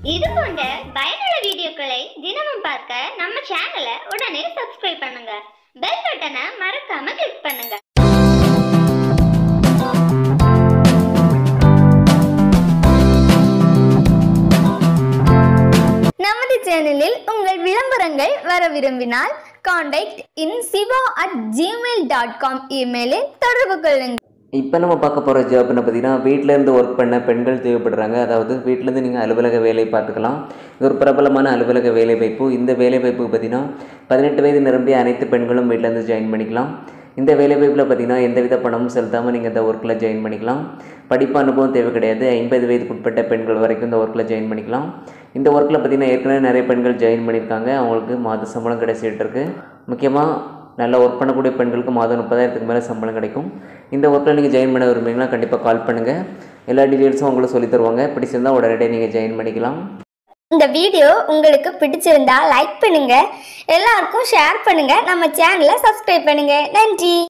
இது போன்ற பயனுள்ள வீடியோக்களை தினமும் பார்க்க நம்ம சேனலை உடனே சப்ஸ்கிரைப் பண்ணுங்க பெல் பட்டனை மறக்காம கிளிக் பண்ணுங்க நமது சேனலில் உங்கள் விளம்பரங்கள் வர விரும்பினால் contact in Siva at Gmail dot com இமெயிலில் தொடர்பு கொள்ளுங்கள் இப்போ நம்ம பார்க்க போகிற ஜாப்னு பார்த்தீங்கன்னா வீட்டிலேருந்து ஒர்க் பண்ண பெண்கள் தேவைப்படுறாங்க அதாவது வீட்டிலேருந்து நீங்கள் அலுவலக வேலை பார்த்துக்கலாம் இது ஒரு பிரபலமான அலுவலக வேலை வாய்ப்பு இந்த வேலை வாய்ப்பு பார்த்தீங்கன்னா பதினெட்டு வயது நிரம்பிய அனைத்து பெண்களும் வீட்டிலேருந்து ஜாயின் பண்ணிக்கலாம் இந்த வேலை வாய்ப்பில் பார்த்தீங்கன்னா எந்தவித பணமும் செலுத்தாமல் நீங்கள் இந்த ஒர்க்கில் ஜாயின் பண்ணிக்கலாம் படிப்பு அனுபவம் தேவை கிடையாது ஐம்பது வயதுக்குட்பட்ட பெண்கள் வரைக்கும் இந்த ஒர்க்கில் ஜாயின் பண்ணிக்கலாம் இந்த ஒர்க்கில் பார்த்தீங்கன்னா ஏற்கனவே நிறைய பெண்கள் ஜாயின் பண்ணியிருக்காங்க அவங்களுக்கு மாத சம்பளம் கிடைச்சிட்டு இருக்கு முக்கியமாக நல்லா ஒர்க் பண்ணக்கூடிய பெண்களுக்கு மாதம் முப்பதாயிரத்துக்கு மேலே சம்பளம் கிடைக்கும் இந்த ஒர்க்கில் நீங்கள் ஜாயின் பண்ண விரும்புறீங்கன்னா கண்டிப்பாக கால் பண்ணுங்கள் எல்லா டீட்டெயில்ஸும் உங்களுக்கு சொல்லித் தருவாங்க பிடிச்சிருந்தா உடனடியாக நீங்கள் ஜாயின் பண்ணிக்கலாம் இந்த வீடியோ உங்களுக்கு பிடிச்சிருந்தா லைக் பண்ணுங்க எல்லாருக்கும் ஷேர் பண்ணுங்க நம்ம சேனலை சப்ஸ்கிரைப் பண்ணுங்க நன்றி